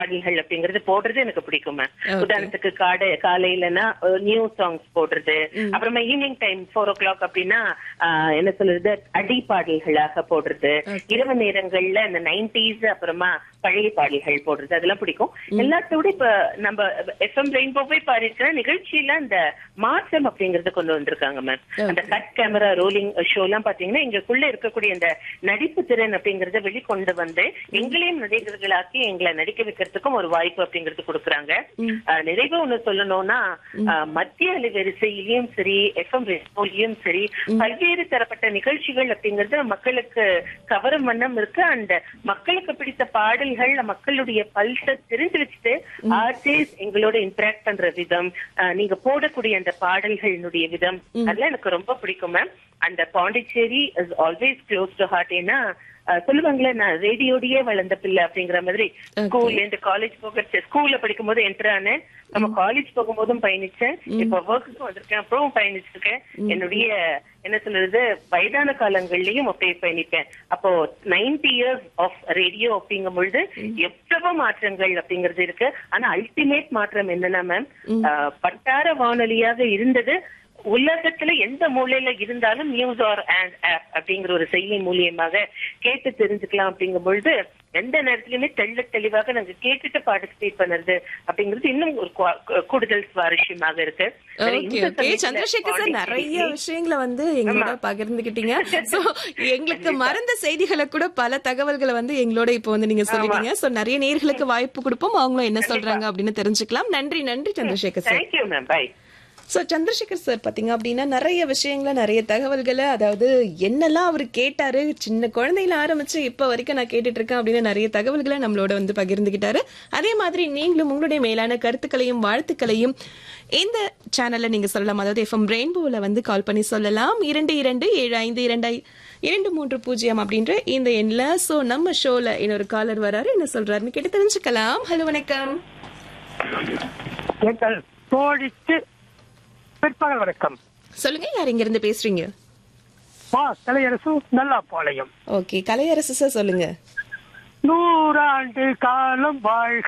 பாடல்கள் அப்படிங்கறது போடுறது எனக்கு பிடிக்குமே Okay. உதாரணத்துக்கு காடை காலையிலனா நியூ சாங்ஸ் போடுறது அப்புறமா evening time four o'clock அப்படின்னா ஆஹ், என்ன சொல்றது அடி பாடல்களாக போடுறது Okay. இரவு நேரங்கள்ல இந்த நைன்டிஸ் அப்புறமா பழைய பாடல்கள் போடுறது அதெல்லாம் பிடிக்கும் எல்லாத்தோட இப்ப நம்ம எஃப்எம் ரெயின்போவே பாடிருக்கிற நிகழ்ச்சியில அந்த மாற்றம் அப்படிங்கறது கொண்டு வந்திருக்காங்க மேம் அந்த கட் கேமரா ரோலிங் ஷோ எல்லாம் பாத்தீங்கன்னா எங்களுக்குள்ள இருக்கக்கூடிய அந்த நடிப்பு திறன் அப்படிங்கறத வெளிக்கொண்டு வந்து எங்களையும் நடிகர்களாக்கி எங்களை நடிக்க வைக்கிறதுக்கும் ஒரு வாய்ப்பு அப்படிங்கறது கொடுக்குறாங்க அஹ், நிறைவா ஒண்ணு சொல்லணும்னா அஹ், மத்திய அலைவரிசையிலயும் சரி எஃப்எம் ரெயின்போலயும் சரி பல்வேறு தரப்பட்ட நிகழ்ச்சிகள் அப்படிங்கறது மக்களுக்கு கவரும் வண்ணம் இருக்கு அந்த மக்களுக்கு பிடித்த பாடல்கள் மக்களுடைய பல்ஸ தெரிஞ்சு வச்சுட்டு ஆர்டிஸ்ட் எங்களோட இன்டராக்ட் பண்ற விதம் அஹ், நீங்க போடக்கூடிய அந்த பாடல்களினுடைய விதம் அதெல்லாம் எனக்கு ரொம்ப பிடிக்கும் மேம் அந்த Pondicherry is always close to heart ஏன்னா அஹ், சொல்லுவாங்களே நான் ரேடியோடயே வளர்ந்த பிள்ளை அப்படிங்கிற மாதிரி ஸ்கூல்ல இருந்து காலேஜ் போக ஸ்கூல்ல படிக்கும் போது என்டர் ஆனேன் நம்ம காலேஜ் போகும்போதும் பயணிச்சேன் இப்ப ஒர்க்குக்கும் வந்திருக்கேன் அப்புறம் பயணிச்சிருக்கேன் என்னுடைய என்ன சொல்றது வயதான காலங்கள்லயும் அப்படியே பயணிப்பேன் அப்போ நைன்டி இயர்ஸ் ஆஃப் ரேடியோ அப்படிங்கும் பொழுது எவ்வளவு மாற்றங்கள் அப்படிங்கிறது இருக்கு ஆனா அல்டிமேட் மாற்றம் என்னன்னா மேம் பட்டார வானொலியாக இருந்தது உலகத்துல எந்த மூலையில இருந்தாலும் நியூஸ் ஆர் அண்ட் ஆப் அப்படிங்கிற ஒரு செயலி மூலியமாக கேட்டு தெரிஞ்சுக்கலாம் அப்படிங்கும் பொழுது எந்த நேரத்திலுமே தெள்ள தெளிவாக நாங்க கேட்டுட்டு பார்ட்டிசிபேட் பண்ணுறது அப்படிங்கிறது இன்னும் ஒரு குவா- கூடுதல் சுவாரஸ்யமாக இருக்கு ஓகே இந்த ஓகே சமயத்துல சந்திரசேகர் சார் நிறைய பாண்டிச்சேரி- விஷயங்களை வந்து எங்களோட பகிர்ந்துகிட்டீங்க சோ எங்களுக்கு மறந்த செய்திகளை கூட பல தகவல்களை வந்து எங்களோட இப்போ வந்து நீங்க சொல்லிட்டீங்க சோ நிறைய நேர்களுக்கு வாய்ப்பு கொடுப்போம் அவங்களும் என்ன சொல்றாங்க அப்படின்னு தெரிஞ்சுக்கலாம் நன்றி நன்றி Chandrasekhar sir thank you ma'am bye so Chandrasekhar sir பார்த்தீங்க அப்படின்னா நிறைய விஷயங்களை நிறைய தகவல்களை அதாவது என்னெல்லாம் அவர் கேட்டாரு சின்ன குழந்தையில ஆரம்பிச்சு இப்போ வரைக்கும் நான் கேட்டுட்டு இருக்கேன் அப்படின்னு நிறைய தகவல்களை நம்மளோட வந்து பகிர்ந்துகிட்டாரு அதே மாதிரி நீங்களும் உங்களுடைய மேலான கருத்துக்களையும் வாழ்த்துக்களையும் இந்த சேனல்ல நீங்க சொல்லலாம் அதாவது எஃப்எம் ரெயின்போவில் வந்து கால் பண்ணி சொல்லலாம் இரண்டு இரண்டு ஏழு ஐந்து இரண்டு இரண்டு மூன்று பூஜ்ஜியம் அப்படின்ற இந்த எண்ணில் ஸோ நம்ம ஷோல இன்னொரு காலர் வராரு என்ன சொல்றாருன்னு கேட்டு தெரிஞ்சுக்கலாம் ஹலோ வணக்கம் எங்கள் தோழிக்கு பிற்பகல் வணக்கம் சொல்லுங்க யார் இங்க இருந்து பேசுறீங்க வா தலையரசு நல்லா பாளையம் ஓகே கலையரசு சார் சொல்லுங்க நூறாண்டு காலம் வாழ்க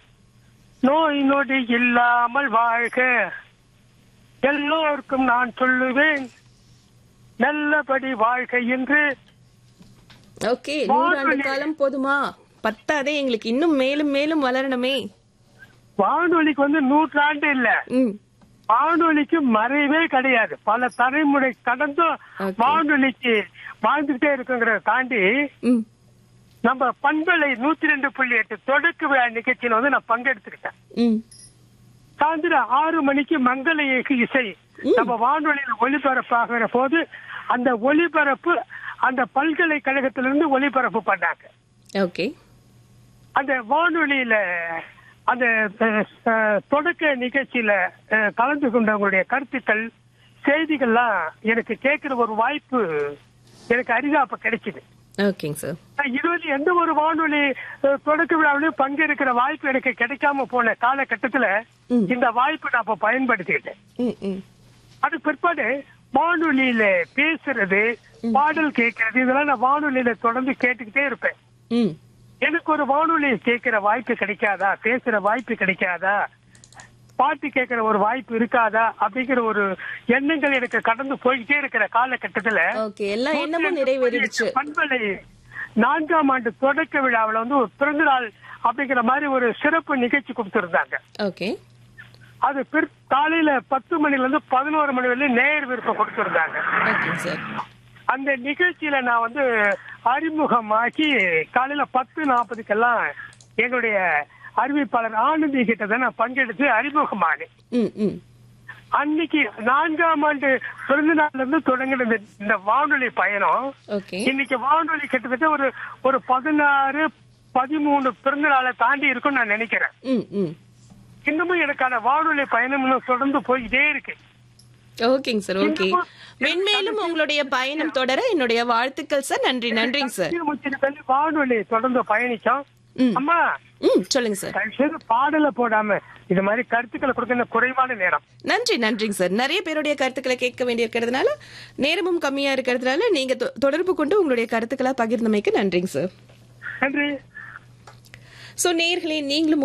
நோய் நொடி இல்லாமல் வாழ்க எல்லோருக்கும் நான் சொல்லுவேன் நல்லபடி வாழ்க என்று ஓகே நூறாண்டு காலம் போதுமா பத்தாதே எங்களுக்கு இன்னும் மேலும் மேலும் வளரணுமே வானொலிக்கு வந்து நூற்றாண்டு இல்ல ம் வானொலிக்கு மறைவே கிடையாது பல தலைமுறை கடந்தும் Okay. வானொலிக்கு வாழ்ந்துட்டே இருக்குங்கிறத தாண்டி ம் நம்ம பண்பலை நூத்தி ரெண்டு புள்ளி எட்டு தொடக்க விழா நிகழ்ச்சியில வந்து நான் பங்கெடுத்துக்கிட்டேன் ம் சாயந்தரம் ஆறு மணிக்கு மங்கள இயக்கு இசை நம்ம வானொலியில் ஒளிபரப்பாகிற போது அந்த ஒளிபரப்பு அந்த பல்கலைக்கழகத்திலிருந்து ஒளிபரப்பு பண்ணாங்க ஓகே அந்த வானொலியில அந்த அஹ், அஹ், தொடக்க நிகழ்ச்சியில அஹ், கலந்து கொண்டவங்களுடைய கருத்துக்கள் செய்திகள்லாம் எனக்கு கேட்கிற ஒரு வாய்ப்பு எனக்கு அரிதா அப்ப கிடைச்சது ஓகேங்க சார் நான் இதுவரை எந்த ஒரு வானொலி அஹ், தொடக்க விழாவிலையும் பங்கேற்கிற வாய்ப்பு எனக்கு கிடைக்காம போன காலகட்டத்துல ம். இந்த வாய்ப்பு நான் இப்ப பயன்படுத்திக்கிட்டேன் ம் ம் அது பிற்பாடு வானொலியில பேசுறது பாடல் கேட்கறது இதெல்லாம் நான் வானொலியில தொடர்ந்து கேட்டுக்கிட்டே இருப்பேன் ம் எனக்கு ஒரு வானொலி கேட்கிற வாய்ப்பு கிடைக்காதா பேசுற வாய்ப்பு கிடைக்காதா பாட்டு கேட்கிற ஒரு வாய்ப்பு இருக்காதா அப்படிங்கிற ஒரு எண்ணங்கள் எனக்கு கடந்து போய்கிட்டே இருக்கிற காலகட்டத்துல ஓகே எல்லா எண்ணமும் நிறைவேறிடுச்சு பண்பலை நான்காம் ஆண்டு தொடக்க விழாவுல வந்து ஒரு பிறந்தநாள் அப்படிங்கிற மாதிரி ஒரு சிறப்பு நிகழ்ச்சி கொடுத்திருந்தாங்க ஓகே அது பிற் காலையில பத்து மணில இருந்து பதினோரு மணி வரையிலும் நேர் விருப்பம் கொடுத்திருந்தாங்க ஓகேங்க சார் அந்த நிகழ்ச்சியில நான் வந்து அறிமுகமாக்கி காலையில பத்து நாற்பதுக்கெல்லாம் எங்களுடைய அறிவிப்பாளர் ஆனந்தி கிட்ட தான் நான் பங்கெடுத்து அறிமுகமானேன் ம் ம் அன்னைக்கு நான்காம் ஆண்டு பிறந்த நாள்ல இருந்து தொடங்கின இந்த- இந்த வானொலி பயணம் ஓகே இன்னைக்கு வானொலி கிட்டத்தட்ட ஒரு ஒரு பதினாறு பதிமூணு பிறந்த நாளை தாண்டி இருக்கும்னு நான் நினைக்கிறேன் ம் ம் இன்னமும் எனக்கான வானொலி பயணம் இன்னும் தொடர்ந்து போய்கிட்டே இருக்கு ஓகேங்க சார் ஓகே மென்மேலும் உங்களுடைய பயணம் தொடர என்னுடைய வாழ்த்துக்கள் சார் நன்றி நன்றிங்க சார் முச்சிட்டு தள்ளி வானொலி தொடர்ந்து பயணிச்சோம் ம். அம்மா ம் சொல்லுங்க சார் தயவு செய்து பாடல போடாம இது மாதிரி கருத்துக்களை கொடுக்க இந்த குறைவான நேரம் நன்றி நன்றிங்க சார் நிறைய பேருடைய கருத்துக்களை கேட்க வேண்டி இருக்கிறதுனால நேரமும் கம்மியா இருக்கிறதுனால நீங்க தொ- தொடர்பு கொண்டு உங்களுடைய கருத்துக்களை பகிர்ந்தமைக்கு நன்றிங்க சார் நன்றி சோ நேர்களே நீங்களும்